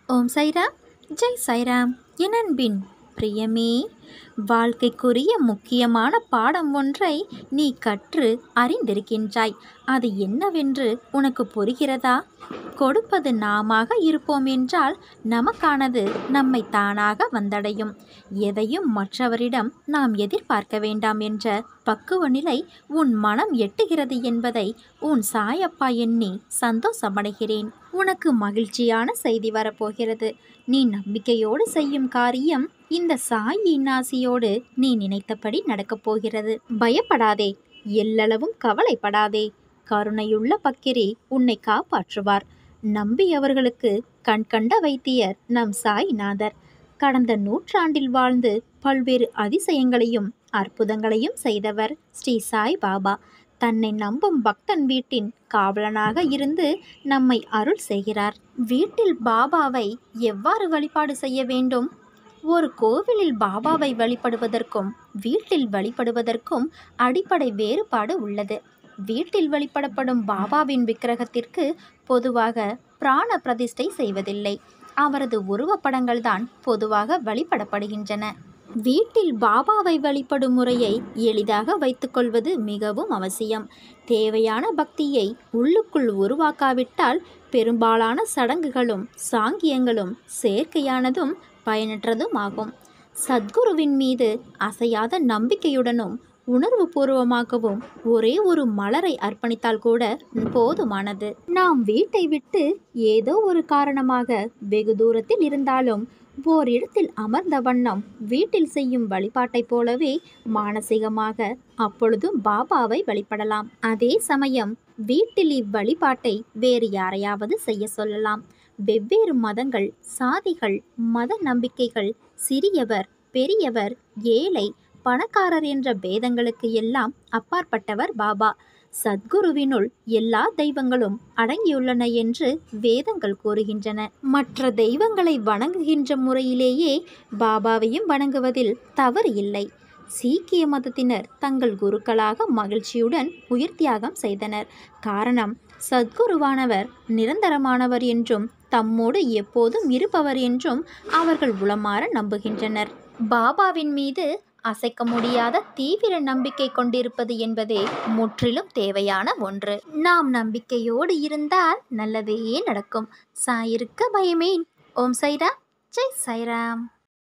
ஓம் சைராம் ஜெய் சைராம் என் அன்பின் பிரியமே வாழ்க்கைக்குரிய முக்கியமான பாடம் ஒன்றை நீ கற்று அறிந்திருக்கின்றாய் அது என்னவென்று உனக்கு புரிகிறதா கொடுப்பது நாமாக இருப்போம் என்றால் நமக்கானது நம்மை தானாக வந்தடையும் எதையும் மற்றவரிடம் நாம் எதிர்பார்க்க வேண்டாம் என்ற பக்குவ நிலை உன் மனம் எட்டுகிறது என்பதை உன் சாயப்பா எண்ணி சந்தோஷமடைகிறேன் உனக்கு மகிழ்ச்சியான செய்தி வரப்போகிறது நீ நம்பிக்கையோடு செய்யும் காரியம் இந்த சாய் இன்னாசியோடு நீ நினைத்தபடி நடக்கப் போகிறது பயப்படாதே எல்லளவும் கவலைப்படாதே கருணையுள்ள பக்கிரி உன்னை காப்பாற்றுவார் நம்பியவர்களுக்கு கண் கண்ட வைத்தியர் நம் சாய்நாதர் கடந்த நூற்றாண்டில் வாழ்ந்து பல்வேறு அதிசயங்களையும் அற்புதங்களையும் செய்தவர் ஸ்ரீ சாய் பாபா தன்னை நம்பும் பக்தன் வீட்டின் காவலனாக இருந்து நம்மை அருள் செய்கிறார் வீட்டில் பாபாவை எவ்வாறு வழிபாடு செய்ய வேண்டும் ஒரு கோவிலில் பாபாவை வழிபடுவதற்கும் வீட்டில் வழிபடுவதற்கும் அடிப்படை வேறுபாடு உள்ளது வீட்டில் வழிபடப்படும் பாபாவின் விக்கிரகத்திற்கு பொதுவாக பிராண பிரதிஷ்டை செய்வதில்லை அவரது உருவப்படங்கள்தான் பொதுவாக வழிபடப்படுகின்றன வீட்டில் பாபாவை வழிபடும் முறையை எளிதாக வைத்துக்கொள்வது மிகவும் அவசியம் தேவையான பக்தியை உள்ளுக்குள் உருவாக்காவிட்டால் பெரும்பாலான சடங்குகளும் சாங்கியங்களும் செயற்கையானதும் பயனற்றதும் ஆகும் சத்குருவின் மீது அசையாத நம்பிக்கையுடனும் உணர்வு பூர்வமாகவும் ஒரே ஒரு மலரை அர்ப்பணித்தால் கூட போதுமானது நாம் வீட்டை விட்டு ஏதோ ஒரு காரணமாக வெகு தூரத்தில் இருந்தாலும் ஓரிடத்தில் அமர்ந்த வண்ணம் வீட்டில் செய்யும் வழிபாட்டைப் போலவே மானசீகமாக அப்பொழுதும் பாபாவை வழிபடலாம் அதே சமயம் வீட்டில் இவ்வழிபாட்டை வேறு யாரையாவது செய்ய சொல்லலாம் வெவ்வேறு மதங்கள் சாதிகள் மத நம்பிக்கைகள் சிறியவர் பெரியவர் ஏழை பணக்காரர் என்ற பேதங்களுக்கு எல்லாம் அப்பாற்பட்டவர் பாபா சத்குருவினுள் எல்லா தெய்வங்களும் அடங்கியுள்ளன என்று வேதங்கள் கூறுகின்றன மற்ற தெய்வங்களை வணங்குகின்ற முறையிலேயே பாபாவையும் வணங்குவதில் தவறு இல்லை சீக்கிய மதத்தினர் தங்கள் குருக்களாக மகிழ்ச்சியுடன் உயிர் தியாகம் செய்தனர் காரணம் சத்குருவானவர் நிரந்தரமானவர் என்றும் தம்மோடு எப்போதும் இருப்பவர் என்றும் அவர்கள் உளமாற நம்புகின்றனர் பாபாவின் மீது அசைக்க முடியாத தீவிர நம்பிக்கை கொண்டிருப்பது என்பதே முற்றிலும் தேவையான ஒன்று நாம் நம்பிக்கையோடு இருந்தால் நல்லதே நடக்கும் சாயிருக்க பயமேன் ஓம் சைராம் ஜெய் சைராம்